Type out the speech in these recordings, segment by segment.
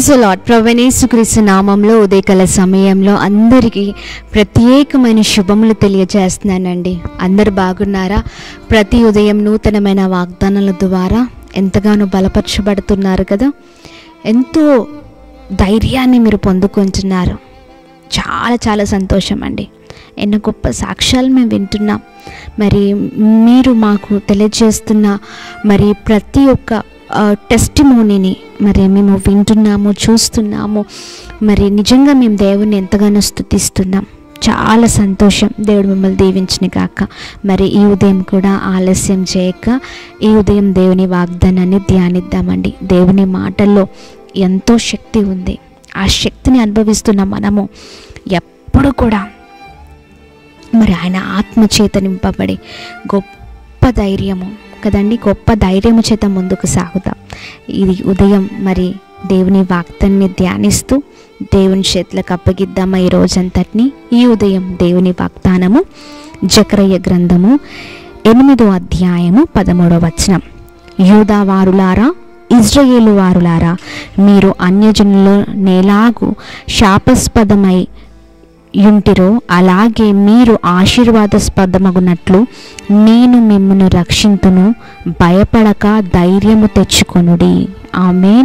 praise lord ప్రవణేశుక్రీస్తు నామంలో ఉదయకాల సమయంలో అందరికీ ప్రత్యేకమైన శుభములు తెలియజేస్తున్నానండి అందరు బాగున్నారా ప్రతి ఉదయం నూతనమైన వాగ్దానాల ద్వారా ఎంతగానో బలపరచబడుతున్నారు కదా ఎంతో ధైర్యాన్ని మీరు పొందుకుంటున్నారు చాలా చాలా సంతోషం అండి ఎన్నో గొప్ప సాక్ష్యాలు మేము వింటున్నాం మరి మీరు మాకు తెలియజేస్తున్న మరి ప్రతి ఒక్క టెస్టిమోనీని మరి మేము వింటున్నాము చూస్తున్నాము మరి నిజంగా మేము దేవుని ఎంతగానో స్థుతిస్తున్నాం చాలా సంతోషం దేవుడు మిమ్మల్ని దీవించిన కాక మరి ఈ ఉదయం కూడా ఆలస్యం చేయక ఈ ఉదయం దేవుని వాగ్దానాన్ని ధ్యానిద్దామండి దేవుని మాటల్లో ఎంతో శక్తి ఉంది ఆ శక్తిని అనుభవిస్తున్న మనము ఎప్పుడు కూడా మరి ఆయన ఆత్మచేత నింపబడి గొప్ప ధైర్యము కదండి గొప్ప ధైర్యము చేత ముందుకు సాగుతాం ఇది ఉదయం మరి దేవుని వాక్తాన్ని ధ్యానిస్తూ దేవుని చేతులకు అప్పగిద్దామా ఈ రోజంతటిని ఈ ఉదయం దేవుని వాగ్దానము జకరయ్య గ్రంథము ఎనిమిదో అధ్యాయము పదమూడవ వచనం యూదావారులారా ఇజ్రాయేలు వారులారా మీరు అన్యజనుల నేలాగు శాపస్పదమై యుంటిరో అలాగే మీరు ఆశీర్వాదస్పదమగునట్లు నేను మిమ్మను రక్షింతును భయపడక ధైర్యము తెచ్చుకొనుడి ఆమెన్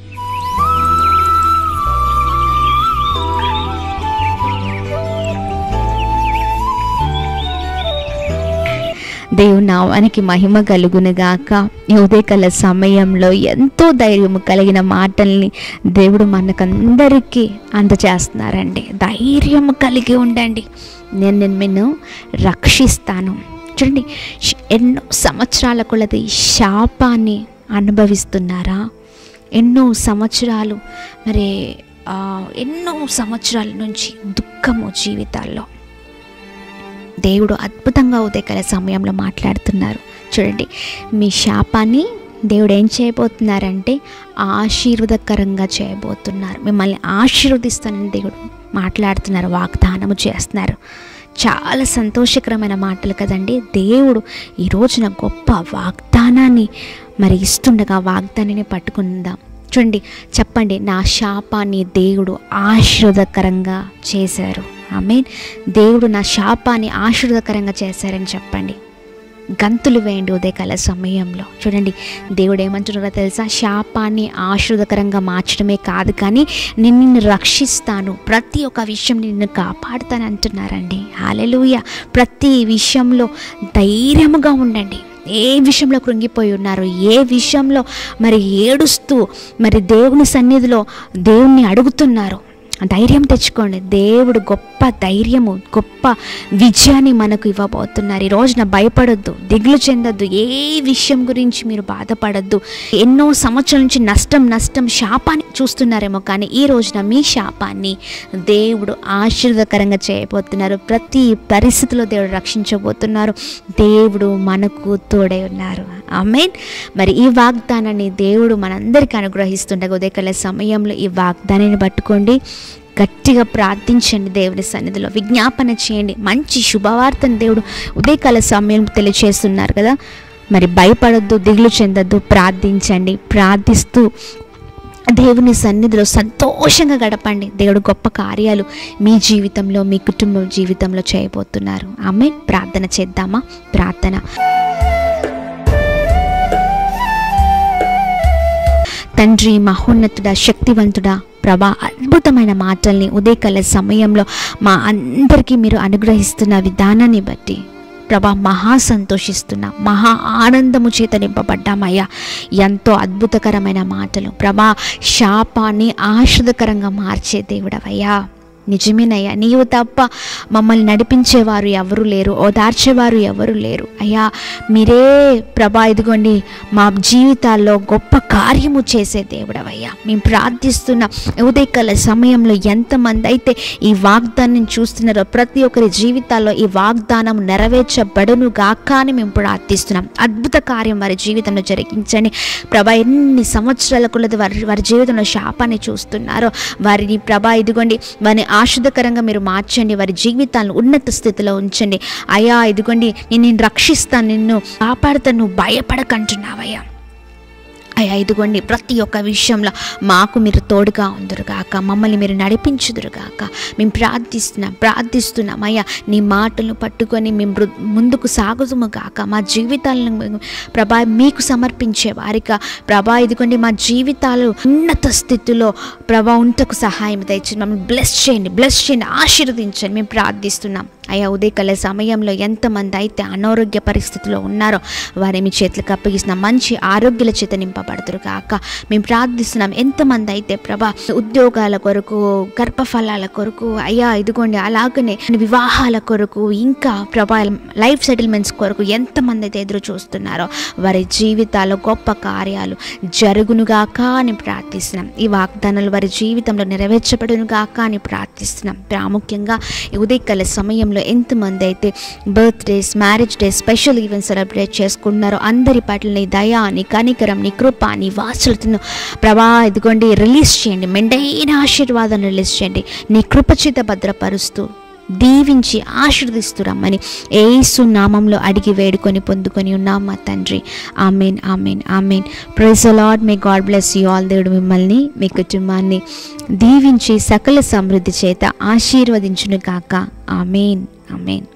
దేవుని నామానికి మహిమ కలుగునుగాక ఈ ఉదయకాల సమయంలో ఎంతో ధైర్యము కలిగిన మాటల్ని దేవుడు మనకందరికీ అందజేస్తున్నారండి ధైర్యము కలిగి ఉండండి నేను నేను నిన్ను రక్షిస్తాను చూడండి శ- ఎన్నో సంవత్సరాల కొలది శాపాన్ని అనుభవిస్తున్నారా ఎన్నో సంవత్సరాలు మరి ఆ, ఎన్నో సంవత్సరాల నుంచి దుఃఖము జీవితాల్లో దేవుడు అద్భుతంగా ఉదయకాల సమయంలో మాట్లాడుతున్నారు చూడండి మీ శాపాన్ని దేవుడు ఏం చేయబోతున్నారంటే ఆశీర్వదకరంగా చేయబోతున్నారు మిమ్మల్ని ఆశీర్వదిస్తానని దేవుడు మాట్లాడుతున్నారు వాగ్దానము చేస్తున్నారు చాలా సంతోషకరమైన మాటలు కదండి దేవుడు ఈ రోజున గొప్ప వాగ్దానాన్ని మరి ఇస్తుండగా వాగ్దానాన్ని పట్టుకుందాం చూడండి చెప్పండి నా శాపాన్ని దేవుడు ఆశీర్వదకరంగా చేశారు ఆమె దేవుడు నా శాపాన్ని ఆశీర్వదకరంగా చేశారని చెప్పండి గంతులు వేయండి ఉదయకాల సమయంలో చూడండి దేవుడు ఏమంటున్నారో తెలుసా శాపాన్ని ఆశీర్వదకరంగా మార్చడమే కాదు కానీ నేను నిన్ను రక్షిస్తాను ప్రతి ఒక్క విషయం నిన్ను కాపాడుతాను అంటున్నారండి హాలెలూయ ప్రతి విషయంలో ధైర్యముగా ఉండండి ఏ విషయంలో కృంగిపోయి ఉన్నారు ఏ విషయంలో మరి ఏడుస్తూ మరి దేవుని సన్నిధిలో దేవుణ్ణి అడుగుతున్నారు ధైర్యం తెచ్చుకోండి దేవుడు గొప్ప ధైర్యము గొప్ప విజయాన్ని మనకు ఇవ్వబోతున్నారు ఈ రోజున భయపడొద్దు దిగులు చెందొద్దు ఏ విషయం గురించి మీరు బాధపడద్దు ఎన్నో సంవత్సరాల నుంచి నష్టం నష్టం శాపాన్ని చూస్తున్నారేమో కానీ ఈ రోజున మీ శాపాన్ని దేవుడు ఆశీర్వదకరంగా చేయబోతున్నారు ప్రతి పరిస్థితిలో దేవుడు రక్షించబోతున్నారు దేవుడు మనకు తోడై ఉన్నారు ఆమెన్ మరి ఈ వాగ్దానాన్ని దేవుడు మనందరికీ అనుగ్రహిస్తుండగా ఉదయకాల సమయంలో ఈ వాగ్దానాన్ని పట్టుకోండి గట్టిగా ప్రార్థించండి దేవుని సన్నిధిలో విజ్ఞాపన చేయండి మంచి శుభవార్తను దేవుడు ఉదయకాల సమయం తెలియచేస్తున్నారు కదా మరి భయపడొద్దు దిగులు చెందొద్దు ప్రార్థించండి ప్రార్థిస్తూ దేవుని సన్నిధిలో సంతోషంగా గడపండి దేవుడు గొప్ప కార్యాలు మీ జీవితంలో మీ కుటుంబం జీవితంలో చేయబోతున్నారు ఆమె ప్రార్థన చేద్దామా ప్రార్థన తండ్రి మహోన్నతుడా శక్తివంతుడా ప్రభా అద్భుతమైన మాటల్ని ఉదయకాల సమయంలో మా అందరికీ మీరు అనుగ్రహిస్తున్న విధానాన్ని బట్టి ప్రభా మహా సంతోషిస్తున్నా మహా ఆనందము చేత నింపబడ్డామయ్యా ఎంతో అద్భుతకరమైన మాటలు ప్రభా శాపాన్ని ఆశ్రదకరంగా మార్చే దేవుడవయ్యా నిజమేనయ్యా నీవు తప్ప మమ్మల్ని నడిపించేవారు ఎవరు లేరు ఓదార్చేవారు ఎవరు లేరు అయ్యా మీరే ప్రభా ఇదిగోండి మా జీవితాల్లో గొప్ప కార్యము చేసే దేవుడవయ్యా మేము ప్రార్థిస్తున్న ఉదయకాల సమయంలో ఎంతమంది అయితే ఈ వాగ్దానం చూస్తున్నారో ప్రతి ఒక్కరి జీవితాల్లో ఈ వాగ్దానం నెరవేర్చబడును గాక అని మేము ప్రార్థిస్తున్నాం అద్భుత కార్యం వారి జీవితంలో జరిగించండి ప్రభా ఎన్ని సంవత్సరాల కొలది వారి వారి జీవితంలో శాపాన్ని చూస్తున్నారో వారిని ప్రభా ఇదిగోండి వారిని ఆశుధకరంగా మీరు మార్చండి వారి జీవితాలను ఉన్నత స్థితిలో ఉంచండి అయ్యా ఇదిగోండి నేను నిన్ను రక్షిస్తాను నిన్ను కాపాడుతాను నువ్వు భయపడకంటున్నావయ్యా అయ్యా ఇదిగోండి ప్రతి ఒక్క విషయంలో మాకు మీరు తోడుగా ఉందరుగాక మమ్మల్ని మీరు నడిపించుదురుగాక మేము ప్రార్థిస్తున్నాం ప్రార్థిస్తున్నాం అయ్యా నీ మాటలను పట్టుకొని మేము మృ- ముందుకు సాగుదుము గాక మా జీవితాలను మేము ప్రభా మీకు సమర్పించే వారిగా ప్రభా ఇదిగోండి మా జీవితాలు ఉన్నత స్థితిలో ప్రభా ఉంటకు సహాయం దయచేయండి మమ్మల్ని బ్లెస్ చేయండి బ్లెస్ చేయండి ఆశీర్వదించండి మేము ప్రార్థిస్తున్నాం అయ్యా ఉదయకాల సమయంలో ఎంతమంది అయితే అనారోగ్య పరిస్థితిలో ఉన్నారో వారి మీ చేతులకు అప్పగిస్తున్నాం మంచి ఆరోగ్యాల చేత నింపబడుతురు కాక మేము ప్రార్థిస్తున్నాం ఎంతమంది అయితే ప్రభా ఉద్యోగాల కొరకు గర్భఫలాల కొరకు అయ్యా ఇదిగోండి అలాగనే వివాహాల కొరకు ఇంకా ప్రభా లైఫ్ సెటిల్మెంట్స్ కొరకు ఎంతమంది అయితే ఎదురు చూస్తున్నారో వారి జీవితాల్లో గొప్ప కార్యాలు జరుగునుగాక అని ప్రార్థిస్తున్నాం ఈ వాగ్దానాలు వారి జీవితంలో నెరవేర్చబడునుగాక అని ప్రార్థిస్తున్నాం ప్రాముఖ్యంగా ఈ ఉదయకాల సమయంలో ఎంతమంది అయితే birthdays marriage day special event celebrate చేసుకుంటున్నారో అందరి పట్ల నీ దయా నీ కనికరం నీ కృప నీ వాసులతను ప్రభా ఇదిగోండి రిలీజ్ చేయండి మెండైన ఆశీర్వాదం రిలీజ్ చేయండి నీ కృప చేత భద్రపరుస్తూ దీవించి ఆశీర్దిస్తూ రమ్మని ఏసు నామంలో అడిగి వేడుకొని పొందుకొని ఉన్నాం మా తండ్రి amen amen amen praise lord may God bless you all దేవుడు మిమ్మల్ని మీ కుటుంబాన్ని దీవించి సకల సమృద్ధి చేత ఆశీర్వదించును కాక ఆమెన్ ఆమెన్